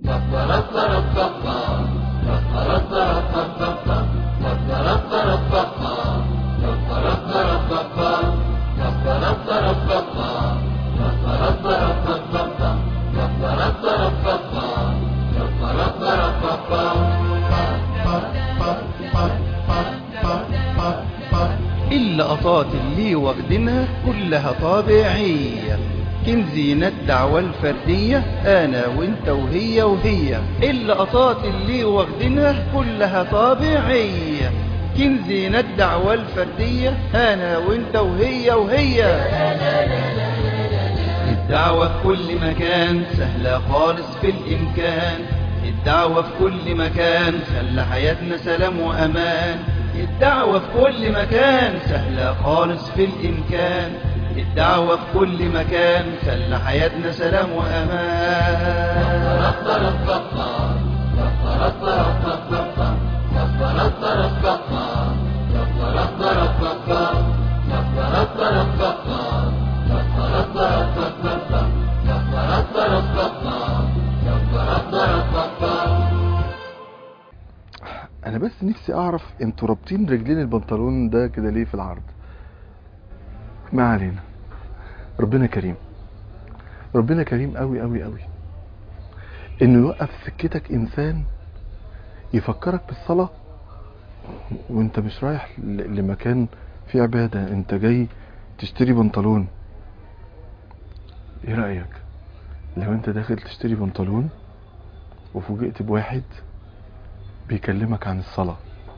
اللقطات اللي واخدينها كلها طابعية كنزينة الدعوة الفردية أنا وإنت وهي وهي اللقطات اللي واخدينها كلها طابعية كنزينة الدعوة الفردية أنا وإنت وهي وهي الدعوة في كل مكان سهلة خالص في الإمكان الدعوة في كل مكان خلى حياتنا سلام وأمان الدعوة في كل مكان سهلة خالص في الإمكان الدعوة في كل مكان خلى حياتنا سلام انا بس نفسي اعرف انتوا رابطين رجلين البنطلون ده كده ليه في العرض ما علينا ربنا كريم ربنا كريم قوي قوي قوي انه يوقف في سكتك انسان يفكرك بالصلاة وانت مش رايح ل- لمكان فيه عبادة انت جاي تشتري بنطلون ايه رأيك لو انت داخل تشتري بنطلون وفوجئت بواحد بيكلمك عن الصلاة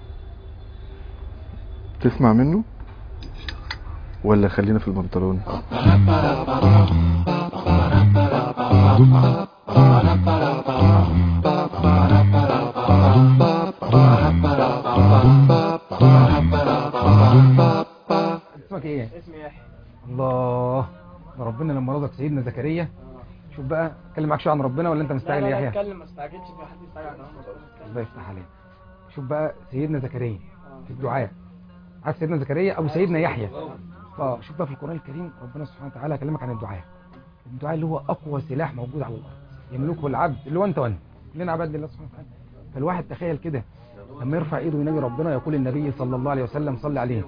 تسمع منه ولا خلينا في البنطلون اسمك ايه اسمي يحيى الله ده ربنا لما رزق سيدنا زكريا شوف بقى اتكلم معاك شويه عن ربنا ولا انت مستعجل يا يحيى اتكلم ما استعجلش في حد يستعجل عن ربنا الله يفتح عليك شوف بقى سيدنا زكريا في الدعاء عارف سيدنا زكريا ابو سيدنا يحيى اه شوف بقى في القران الكريم ربنا سبحانه وتعالى كلمك عن الدعاء الدعاء اللي هو اقوى سلاح موجود على الارض يملكه العبد اللي هو انت وانا كلنا عباد لله سبحانه وتعالى فالواحد تخيل كده لما يرفع ايده ويناجي ربنا يقول النبي صلى الله عليه وسلم صلى عليه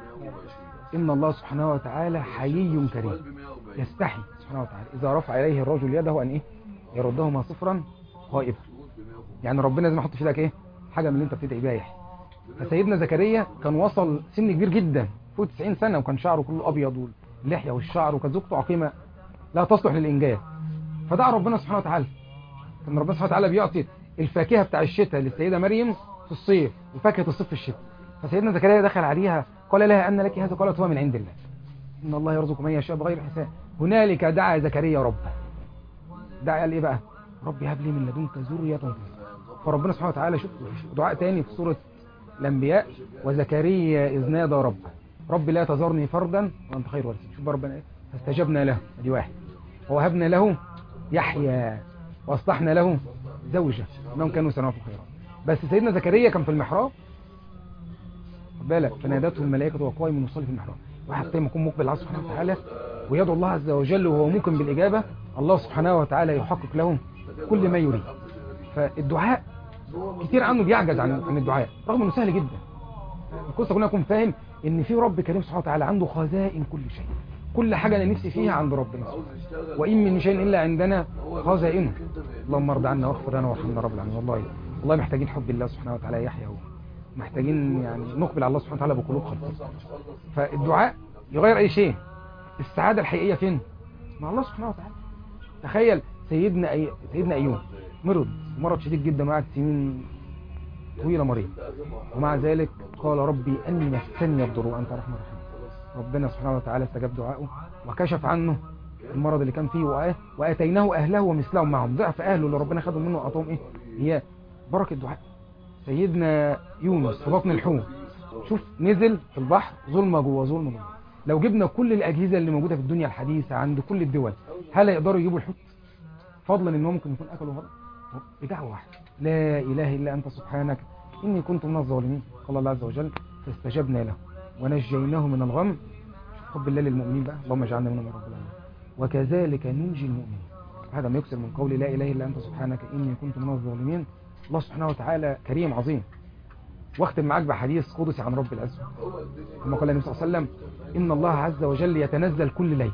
ان الله سبحانه وتعالى حيي كريم يستحي سبحانه وتعالى اذا رفع اليه الرجل يده ان ايه يردهما صفرا خائبا يعني ربنا لازم يحط في ايدك ايه حاجه من اللي انت بتدعي بيها يحيى فسيدنا زكريا كان وصل سن كبير جدا فوق 90 سنه وكان شعره كله ابيض واللحيه والشعر وكانت زوجته عقيمه لا تصلح للانجاب فدعا ربنا سبحانه وتعالى كان ربنا سبحانه وتعالى بيعطي الفاكهه بتاع الشتاء للسيده مريم في الصيف وفاكهه الصيف في الشتاء فسيدنا زكريا دخل عليها قال لها ان لك هذا قالت هو من عند الله ان الله يرزق من يشاء بغير حساب هنالك دعا زكريا ربه دعا قال ايه بقى ربي هب لي من لدنك ذريه طيبه فربنا سبحانه وتعالى شوف دعاء تاني في سوره الانبياء وزكريا اذ نادى ربه رب لا تذرني فردا وانت خير وارثين شوف بقى ربنا ايه فاستجبنا له ادي واحد ووهبنا له يحيى واصلحنا له زوجه انهم كانوا سنوات الخيرات بس سيدنا زكريا كان في المحراب خد بالك فنادته الملائكه وهو قائم يصلي في المحراب واحد طيب يكون مقبل على الله سبحانه وتعالى ويدعو الله عز وجل وهو ممكن بالاجابه الله سبحانه وتعالى يحقق له كل ما يريد فالدعاء كتير عنه بيعجز عن عن الدعاء رغم انه سهل جدا القصه كلنا نكون فاهم ان في رب كريم سبحانه وتعالى عنده خزائن كل شيء كل حاجه انا نفسي فيها عند ربنا وان من شيء الا عندنا خزائنه اللهم ارض عنا واغفر لنا وارحمنا رب العالمين والله والله محتاجين حب الله سبحانه وتعالى يحيى محتاجين يعني نقبل على الله سبحانه وتعالى بقلوب خالصه فالدعاء يغير اي شيء السعاده الحقيقيه فين مع الله سبحانه وتعالى تخيل سيدنا أي... سيدنا ايوب مرض مرض شديد جدا وقعد سنين طويله مريض ومع ذلك قال ربي اني مسني الضر وانت ارحم الراحمين ربنا سبحانه وتعالى استجاب دعائه وكشف عنه المرض اللي كان فيه وآه واتيناه اهله ومثلهم معهم ضعف اهله اللي ربنا خدهم منه واعطاهم ايه هي بركه دعاء سيدنا يونس في بطن الحوت شوف نزل في البحر ظلمه جوه ظلمه جوه لو جبنا كل الاجهزه اللي موجوده في الدنيا الحديثه عند كل الدول هل يقدروا يجيبوا الحوت فضلا ان هو ممكن يكون اكلوا غلط بدعوه واحده لا اله الا انت سبحانك اني كنت من الظالمين قال الله عز وجل فاستجبنا له ونجيناه من الغم حب الله للمؤمنين بقى اللهم اجعلنا منهم يا رب العالمين وكذلك ننجي المؤمنين هذا ما يكسر من قول لا اله الا انت سبحانك اني كنت من الظالمين الله سبحانه وتعالى كريم عظيم واختم معاك بحديث قدسي عن رب العزة كما قال النبي صلى الله عليه وسلم إن الله عز وجل يتنزل كل ليل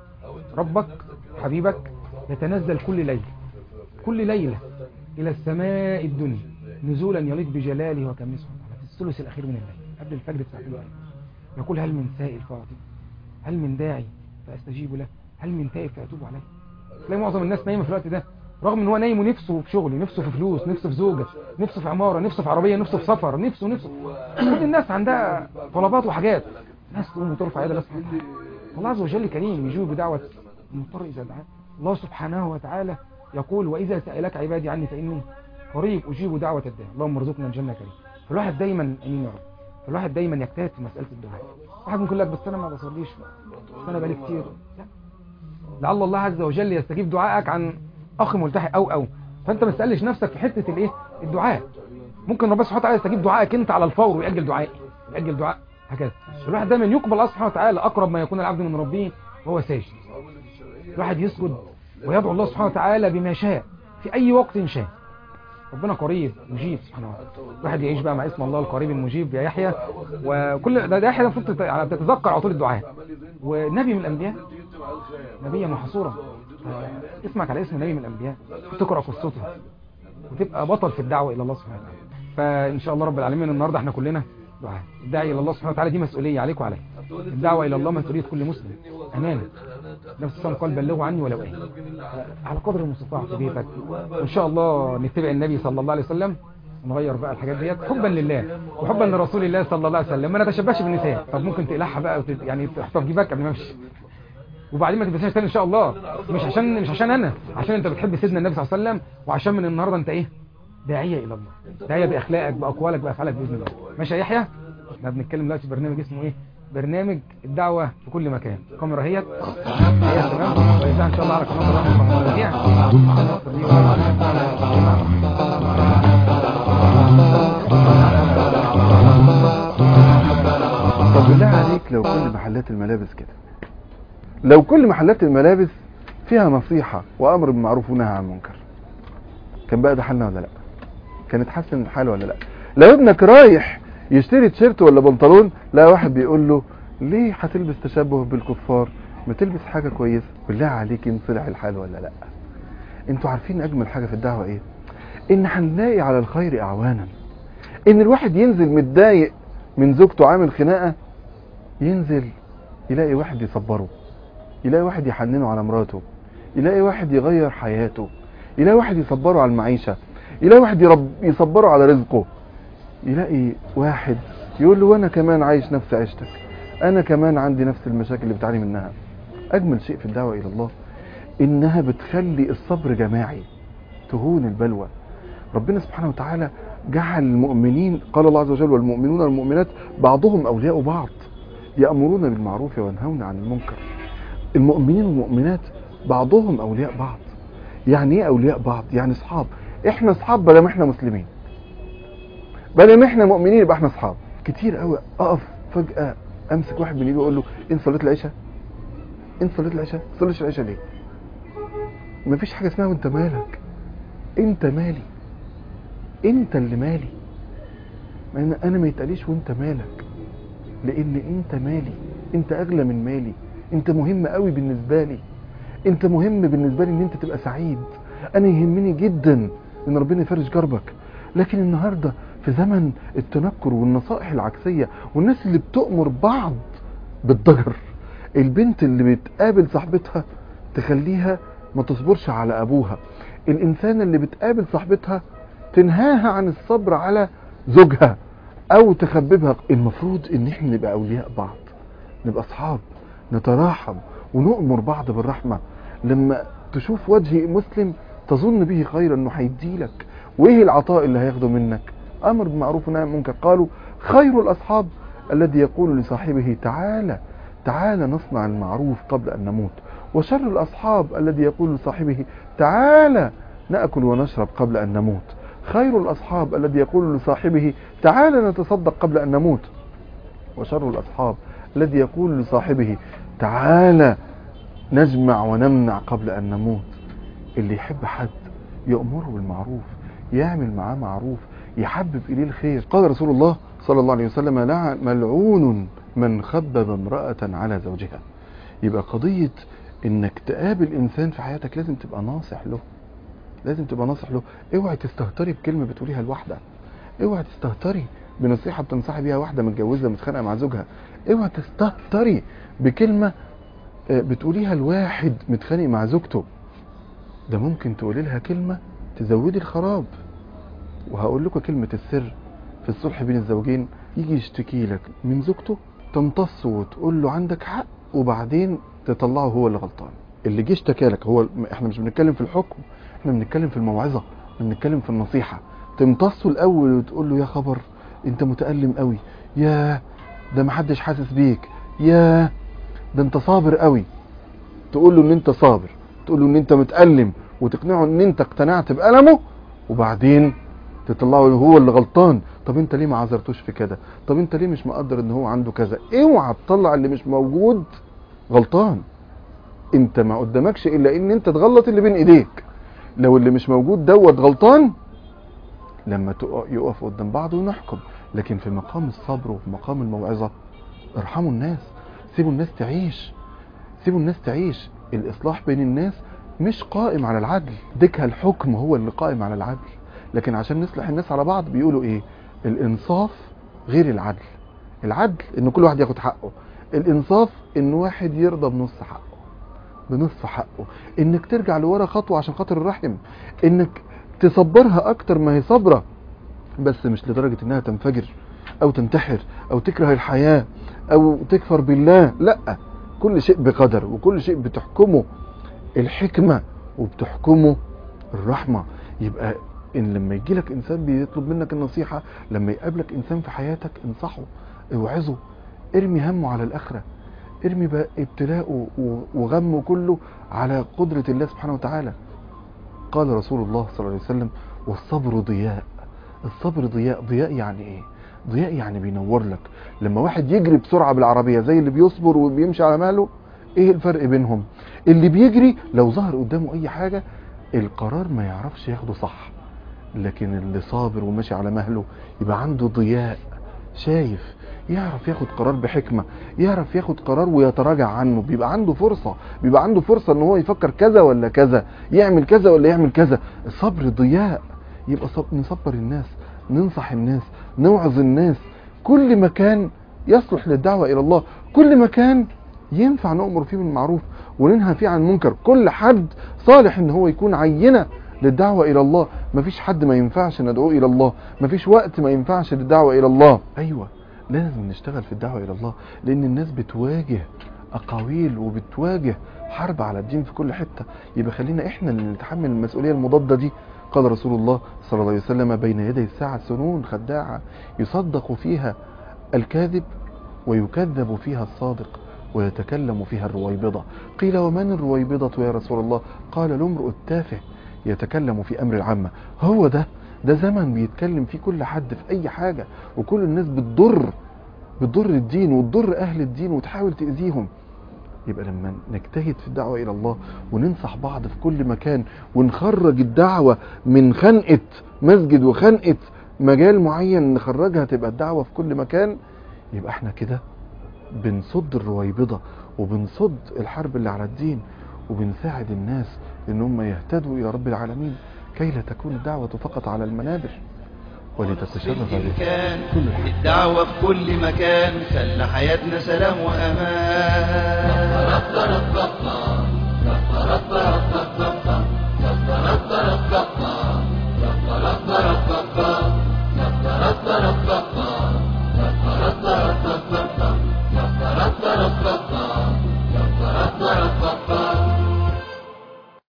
ربك حبيبك يتنزل كل ليل كل ليلة إلى السماء الدنيا نزولا يليق بجلاله وكرمه سبحانه وتعالى في الثلث الأخير من الليل قبل الفجر بساعتين وقت يقول هل من سائل فأعطي هل من داعي فأستجيب له هل من تائب فأتوب عليه تلاقي معظم الناس نايمة في الوقت ده رغم ان هو نايم ونفسه في شغل نفسه في فلوس نفسه في زوجة نفسه في عمارة نفسه في عربية نفسه في سفر نفسه نفسه كل الناس عندها طلبات وحاجات ناس تقوم وترفع يدها بس الله عز وجل كريم يجيب بدعوة المضطر إذا دعاه الله سبحانه وتعالى يقول وإذا سألك عبادي عني فإني قريب أجيب دعوة الداعي اللهم ارزقنا الجنة كريم فالواحد دايما أمين يا رب فالواحد دايما يجتهد في مسألة الدعاء واحد ممكن يقول لك بس أنا ما بصليش بس أنا بقالي كتير لا لعل الله عز وجل يستجيب دعائك عن اخ ملتحي او او فانت ما تسالش نفسك في حته الايه الدعاء ممكن ربنا سبحانه وتعالى يستجيب دعائك انت على الفور ويأجل دعائي يأجل دعاء هكذا الواحد دايما يقبل الله سبحانه وتعالى اقرب ما يكون العبد من ربه وهو ساجد الواحد يسجد ويدعو الله سبحانه وتعالى بما شاء في اي وقت شاء ربنا قريب مجيب سبحانه وتعالى الواحد يعيش بقى مع اسم الله القريب المجيب يا يحيى وكل ده, ده يحيى المفروض تت- يعني تتذكر على طول الدعاء ونبي من الانبياء نبيا محصورا اسمك على اسم نبي من الانبياء تقرا قصته وتبقى بطل في الدعوه الى الله سبحانه وتعالى فان شاء الله رب العالمين النهارده احنا كلنا دعاء الداعي الى الله سبحانه وتعالى دي مسؤوليه عليك وعليك الدعوه الى الله مسؤوليه كل مسلم امانه نفس الصلاه قال بلغوا عني ولو ايه على قدر المستطاع في بيتك وان شاء الله نتبع النبي صلى الله عليه وسلم ونغير بقى الحاجات ديت حبا لله وحبا لرسول الله صلى الله عليه وسلم ما نتشبهش بالنساء طب ممكن تقلعها بقى وتت... يعني تحطها في جيبك قبل ما امشي وبعدين ما تلبسهاش تاني ان شاء الله مش عشان مش عشان انا عشان انت بتحب سيدنا النبي صلى الله عليه وسلم وعشان من النهارده انت ايه داعيه الى الله داعيه باخلاقك باقوالك بافعالك باذن الله ماشي يا يحيى احنا بنتكلم دلوقتي في برنامج اسمه ايه برنامج الدعوه في كل مكان الكاميرا اهيت هي تمام ويذاع ان شاء الله على قناه الرحمه المواضيع طب بالله عليك لو كل محلات الملابس كده لو كل محلات الملابس فيها نصيحة وأمر بالمعروف ونهي عن المنكر كان بقى ده حالنا ولا لا كان اتحسن الحال ولا لا لو ابنك رايح يشتري تيشيرت ولا بنطلون لا واحد بيقول له ليه هتلبس تشبه بالكفار ما تلبس حاجة كويسة بالله عليك ان طلع الحال ولا لا انتوا عارفين اجمل حاجة في الدعوة ايه ان هنلاقي على الخير اعوانا ان الواحد ينزل متضايق من زوجته عامل خناقة ينزل يلاقي واحد يصبره يلاقي واحد يحننه على مراته يلاقي واحد يغير حياته يلاقي واحد يصبره على المعيشة يلاقي واحد يرب يصبره على رزقه يلاقي واحد يقول له وانا كمان عايش نفس عيشتك انا كمان عندي نفس المشاكل اللي بتعاني منها اجمل شيء في الدعوة الى الله انها بتخلي الصبر جماعي تهون البلوى ربنا سبحانه وتعالى جعل المؤمنين قال الله عز وجل والمؤمنون والمؤمنات بعضهم اولياء بعض يأمرون بالمعروف وينهون عن المنكر المؤمنين والمؤمنات بعضهم اولياء بعض يعني ايه اولياء بعض يعني اصحاب احنا اصحاب بدل ما احنا مسلمين بدل ما احنا مؤمنين يبقى احنا اصحاب كتير قوي اقف فجأة امسك واحد من ايده واقول له انت صليت العشاء انت صليت العشاء صليتش العشاء ليه مفيش حاجة اسمها وانت مالك انت مالي انت اللي مالي ما انا انا ما يتقاليش وانت مالك لان انت مالي انت اغلى من مالي انت مهم قوي بالنسبة لي انت مهم بالنسبة لي ان انت تبقى سعيد انا يهمني جدا ان ربنا يفرج كربك لكن النهاردة في زمن التنكر والنصائح العكسية والناس اللي بتؤمر بعض بالضجر البنت اللي بتقابل صاحبتها تخليها ما تصبرش على ابوها الانسانة اللي بتقابل صاحبتها تنهاها عن الصبر على زوجها او تخببها المفروض ان احنا نبقى اولياء بعض نبقى اصحاب نتراحم ونؤمر بعض بالرحمة لما تشوف وجه مسلم تظن به خيرا انه هيديلك وايه العطاء اللي هياخده منك امر بالمعروف ونهي عن المنكر قالوا خير الاصحاب الذي يقول لصاحبه تعالى تعالى نصنع المعروف قبل ان نموت وشر الاصحاب الذي يقول لصاحبه تعالى ناكل ونشرب قبل ان نموت خير الاصحاب الذي يقول لصاحبه تعالى نتصدق قبل ان نموت وشر الاصحاب الذي يقول لصاحبه تعالى نجمع ونمنع قبل ان نموت اللي يحب حد يأمره بالمعروف يعمل معاه معروف يحبب إليه الخير قال رسول الله صلى الله عليه وسلم لعن ملعون من خبب امرأة على زوجها يبقى قضية انك تقابل انسان في حياتك لازم تبقى ناصح له لازم تبقى ناصح له اوعي تستهتري بكلمة بتقوليها لواحدة اوعي تستهتري بنصيحة بتنصحي بيها واحدة متجوزة متخانقة مع زوجها اوعي تستهتري بكلمة آه، بتقوليها لواحد متخانق مع زوجته ده ممكن تقولي لها كلمة تزودي الخراب وهقول لكم كلمة السر في الصلح بين الزوجين يجي يشتكي لك من زوجته تمتص وتقول له عندك حق وبعدين تطلعه هو اللي غلطان اللي جه اشتكى لك هو احنا مش بنتكلم في الحكم احنا بنتكلم في الموعظة بنتكلم في النصيحة تمتصه الاول وتقول له يا خبر انت متألم قوي يا ده محدش حاسس بيك يا ده انت صابر قوي تقول له ان انت صابر تقول له ان انت متألم وتقنعه ان انت اقتنعت بألمه وبعدين تطلعه هو اللي غلطان طب انت ليه ما عذرتوش في كده طب انت ليه مش مقدر ان هو عنده كذا اوعى تطلع اللي مش موجود غلطان انت ما قدامكش الا ان انت تغلط اللي بين ايديك لو اللي مش موجود دوت غلطان لما تقف- يقف قدام بعض ونحكم لكن في مقام الصبر وفي مقام الموعظة ارحموا الناس سيبوا الناس تعيش سيبوا الناس تعيش الاصلاح بين الناس مش قائم على العدل ديكها الحكم هو اللي قائم على العدل لكن عشان نصلح الناس على بعض بيقولوا ايه الانصاف غير العدل العدل ان كل واحد ياخد حقه الانصاف ان واحد يرضى بنص حقه بنصف حقه انك ترجع لورا خطوة عشان خاطر الرحم انك تصبرها اكتر ما هي صبرة بس مش لدرجة انها تنفجر او تنتحر او تكره الحياة او تكفر بالله لا كل شيء بقدر وكل شيء بتحكمه الحكمة وبتحكمه الرحمة يبقى ان لما يجي لك انسان بيطلب منك النصيحة لما يقابلك انسان في حياتك انصحه اوعظه ارمي همه على الاخرة ارمي بقى ابتلاءه و- وغمه كله على قدرة الله سبحانه وتعالى قال رسول الله صلى الله عليه وسلم والصبر ضياء الصبر ضياء ضياء يعني ايه ضياء يعني بينور لك لما واحد يجري بسرعة بالعربية زي اللي بيصبر وبيمشي على مهله ايه الفرق بينهم اللي بيجري لو ظهر قدامه اي حاجة القرار ما يعرفش ياخده صح لكن اللي صابر وماشي على مهله يبقى عنده ضياء شايف يعرف ياخد قرار بحكمة يعرف ياخد قرار ويتراجع عنه بيبقى عنده فرصة بيبقى عنده فرصة ان هو يفكر كذا ولا كذا يعمل كذا ولا يعمل كذا الصبر ضياء يبقى صب... نصبر الناس ننصح الناس نوعظ الناس كل مكان يصلح للدعوة الى الله كل مكان ينفع نؤمر فيه بالمعروف وننهى فيه عن المنكر كل حد صالح ان هو يكون عينة للدعوة الى الله مفيش حد ما ينفعش ندعوه الى الله مفيش وقت ما ينفعش للدعوة الى الله ايوه لازم نشتغل في الدعوة الى الله لان الناس بتواجه اقاويل وبتواجه حرب على الدين في كل حتة يبقى خلينا احنا اللي نتحمل المسؤولية المضادة دي قال رسول الله صلى الله عليه وسلم بين يدي الساعة سنون خداعة يصدق فيها الكاذب ويكذب فيها الصادق ويتكلم فيها الرويبضة قيل ومن الرويبضة يا رسول الله قال الامرؤ التافه يتكلم في امر العامة هو ده ده زمن بيتكلم فيه كل حد في اي حاجة وكل الناس بتضر بتضر الدين وتضر اهل الدين وتحاول تأذيهم يبقى لما نجتهد في الدعوة الى الله وننصح بعض في كل مكان ونخرج الدعوة من خنقة مسجد وخنقة مجال معين نخرجها تبقى الدعوة في كل مكان يبقى احنا كده بنصد الرويبضة وبنصد الحرب اللي على الدين وبنساعد الناس ان هم يهتدوا الى رب العالمين كي لا تكون الدعوة فقط على المنابر ولتتشرف به الإمكان كل الحق الدعوة في كل مكان خلى حياتنا سلام وأمان